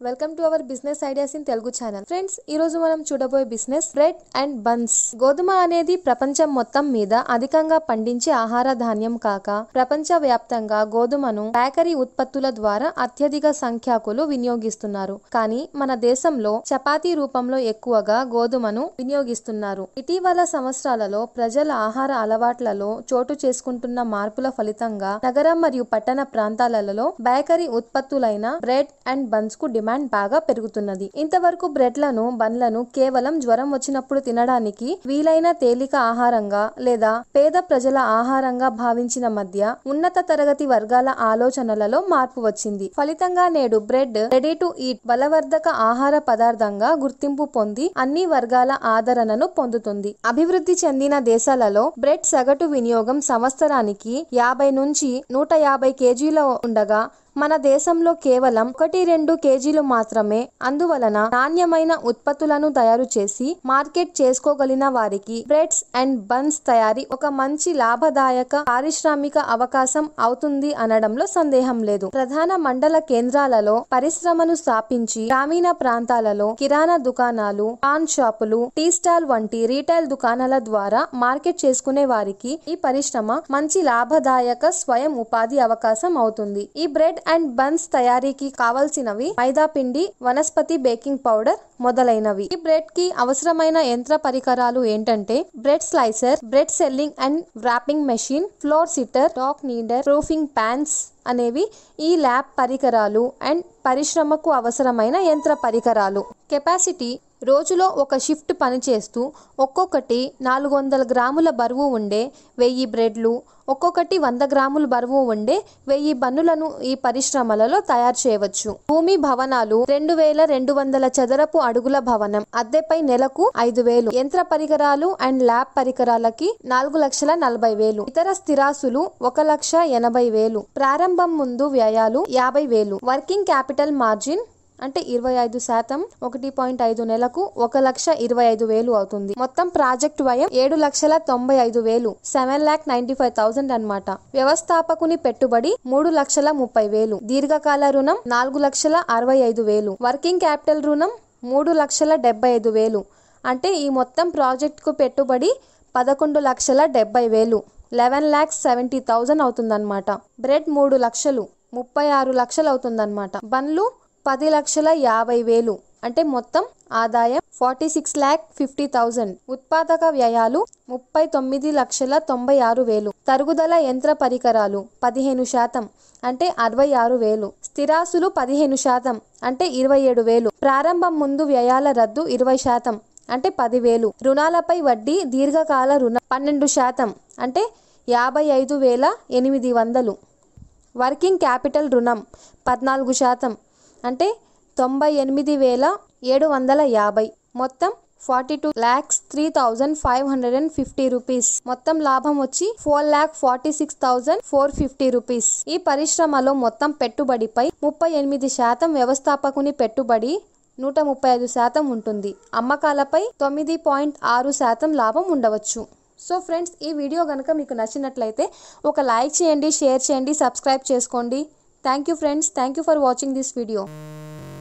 welcome to our business ideas in Telugu channel friends ఈ రోజు మనం చూడబోయే బిజినెస్ బ్రెడ్ అండ్ బన్స్ గోధుమ అనేది ప్రపంచం మొత్తం మీద అధికంగా పండించే ఆహార ధాన్యం కాక ప్రపంచ వ్యాప్తంగా గోధుమను బేకరీ ఉత్పత్తుల ద్వారా అత్యధిక సంఖ్యాకులు వినియోగిస్తున్నారు కానీ మన దేశంలో చపాతీ రూపంలో ఎక్కువగా గోధుమను వినియోగిస్తున్నారు ఇటీవల సంవత్సరాలలో ప్రజల ఆహార అలవాట్లలో చోటు చేసుకుంటున్న మార్పుల ఫలితంగా నగరం మరియు పట్టణ ప్రాంతాలలో బేకరీ ఉత్పత్తులైన బ్రెడ్ అండ్ బన్స్ కు డిమాండ్ బాగా పెరుగుతున్నది ఇంతవరకు బ్రెడ్లను బండ్లను కేవలం జ్వరం వచ్చినప్పుడు తినడానికి వీలైన తేలిక ఆహారంగా లేదా పేద ప్రజల ఆహారంగా భావించిన మధ్య ఉన్నత తరగతి వర్గాల ఆలోచనలలో మార్పు వచ్చింది ఫలితంగా నేడు బ్రెడ్ రెడీ టు ఈట్ బలవర్ధక ఆహార పదార్థంగా గుర్తింపు పొంది అన్ని వర్గాల ఆదరణను పొందుతుంది అభివృద్ధి చెందిన దేశాలలో బ్రెడ్ సగటు వినియోగం సంవత్సరానికి యాభై నుంచి నూట యాభై కేజీల ఉండగా మన దేశంలో కేవలం ఒకటి రెండు కేజీలు మాత్రమే అందువలన నాణ్యమైన ఉత్పత్తులను తయారు చేసి మార్కెట్ చేసుకోగలిగిన వారికి బ్రెడ్స్ అండ్ బన్స్ తయారీ ఒక మంచి లాభదాయక పారిశ్రామిక అవకాశం అవుతుంది అనడంలో సందేహం లేదు ప్రధాన మండల కేంద్రాలలో పరిశ్రమను స్థాపించి గ్రామీణ ప్రాంతాలలో కిరాణా దుకాణాలు పాన్ షాపులు టీ స్టాల్ వంటి రీటైల్ దుకాణాల ద్వారా మార్కెట్ చేసుకునే వారికి ఈ పరిశ్రమ మంచి లాభదాయక స్వయం ఉపాధి అవకాశం అవుతుంది ఈ బ్రెడ్ అండ్ బన్స్ తయారీకి కావలసినవి మైదా పిండి వనస్పతి బేకింగ్ పౌడర్ మొదలైనవి ఈ బ్రెడ్ కి అవసరమైన యంత్ర పరికరాలు ఏంటంటే bread slicer bread selling and wrapping machine flour sifter dough kneader proofing pans అనేవి ఈ ల్యాబ్ పరికరాలు అండ్ పరిశ్రమకు అవసరమైన యంత్ర పరికరాలు కెపాసిటీ రోజులో ఒక షిఫ్ట్ పనిచేస్తూ ఒక్కొక్కటి నాలుగు వందల గ్రాముల బరువు ఉండే వెయ్యి బ్రెడ్లు ఒక్కొక్కటి వంద గ్రాముల బరువు ఉండే వెయ్యి బన్నులను ఈ పరిశ్రమలలో తయారు చేయవచ్చు భూమి భవనాలు రెండు వేల రెండు వందల చదరపు అడుగుల భవనం అద్దెపై నెలకు ఐదు వేలు యంత్ర పరికరాలు అండ్ ల్యాబ్ పరికరాలకి నాలుగు లక్షల నలభై వేలు ఇతర స్థిరాస్తులు ఒక లక్ష ఎనభై వేలు ప్రారంభం ముందు వ్యయాలు యాభై వేలు వర్కింగ్ క్యాపిటల్ మార్జిన్ అంటే ఇరవై ఐదు శాతం ఒకటి పాయింట్ ఐదు నెలకు ఒక లక్ష ఇరవై ఐదు వేలు అవుతుంది మొత్తం ప్రాజెక్ట్ వ్యయం ఏడు లక్షల తొంభై ఐదు వేలు seven lakh ninety five thousand అనమాట వ్యవస్థాపకుని పెట్టుబడి మూడు లక్షల ముప్పై వేలు దీర్ఘకాల రుణం నాలుగు లక్షల అరవై ఐదు వేలు వర్కింగ్ క్యాపిటల్ రుణం మూడు లక్షల డెబ్బై ఐదు వేలు అంటే ఈ మొత్తం ప్రాజెక్టుకు పెట్టుబడి పదకొండు లక్షల డెబ్బై వేలు లెవెన్ ల్యాక్స్ సెవెంటీ థౌజండ్ అవుతుందన్నమాట బ్రెడ్ మూడు లక్షలు ముప్పై ఆరు లక్షలు అవుతుందన్నమాట బండ్లు పది లక్షల యాభై వేలు అంటే మొత్తం ఆదాయం forty six lakh fifty thousand ఉత్పాదక వ్యయాలు ముప్పై తొమ్మిది లక్షల తొంభై ఆరు వేలు తరుగుదల యంత్ర పరికరాలు పదిహేను శాతం అంటే అరవై ఆరు వేలు స్థిరాసులు పదిహేను శాతం అంటే ఇరవై ఏడు వేలు ప్రారంభం ముందు వ్యయాల రద్దు ఇరవై శాతం అంటే పదివేలు రుణాలపై వడ్డీ దీర్ఘకాల రుణ పన్నెండు శాతం అంటే యాభై ఐదు వేల ఎనిమిది వందలు వర్కింగ్ క్యాపిటల్ రుణం పద్నాలుగు శాతం అంటే తొంభై ఎనిమిది వేల ఏడు వందల యాభై మొత్తం forty two lakhs three thousand five hundred and fifty rupees మొత్తం లాభం వచ్చి four lakh forty six thousand four fifty rupees ఈ పరిశ్రమలో మొత్తం పెట్టుబడిపై ముప్పై ఎనిమిది శాతం వ్యవస్థాపకుని పెట్టుబడి నూట ముప్పై ఐదు శాతం ఉంటుంది అమ్మకాలపై తొమ్మిది పాయింట్ ఆరు శాతం లాభం ఉండవచ్చు సో ఫ్రెండ్స్ ఈ వీడియో కనుక మీకు నచ్చినట్లయితే ఒక లైక్ చేయండి షేర్ చేయండి సబ్స్క్రైబ్ చేసుకోండి thank you friends thank you for watching this video